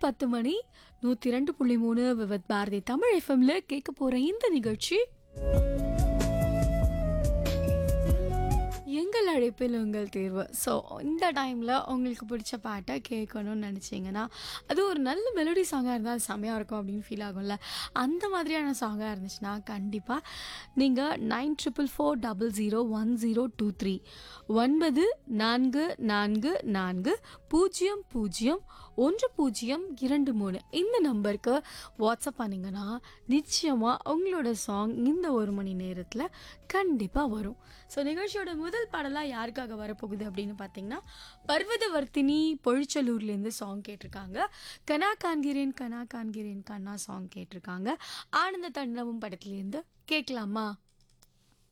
பத்து மணி நூற்றி ரெண்டு புள்ளி மூணு விவத் பாரதி தமிழ் எஃப்எம்ல கேட்க போகிற இந்த நிகழ்ச்சி எங்கள் அழைப்பில் உங்கள் தேர்வு ஸோ இந்த டைமில் உங்களுக்கு பிடிச்ச பாட்டை கேட்கணும்னு நினச்சிங்கன்னா அது ஒரு நல்ல மெலடி சாங்காக இருந்தால் செம்மையாக இருக்கும் அப்படின்னு ஃபீல் ஆகும்ல அந்த மாதிரியான சாங்காக இருந்துச்சுன்னா கண்டிப்பாக நீங்கள் nine triple four double zero one zero two three ஒன்பது நான்கு நான்கு நான்கு பூஜ்ஜியம் பூஜ்ஜியம் ஒன்று பூஜ்ஜியம் இரண்டு மூணு இந்த நம்பருக்கு வாட்ஸ்அப் பண்ணிங்கன்னா நிச்சயமாக உங்களோட சாங் இந்த ஒரு மணி நேரத்தில் கண்டிப்பாக வரும் ஸோ நிகழ்ச்சியோட முதல் பாடலாக யாருக்காக வரப்போகுது அப்படின்னு பார்த்தீங்கன்னா பர்வதவர்த்தினி பொழிச்சலூர்லேருந்து சாங் கேட்டிருக்காங்க கனா காண்கிறேன் கனா காண்கிறேன் கண்ணா சாங் கேட்டிருக்காங்க ஆனந்த தண்டனமும் படத்துலேருந்து கேட்கலாமா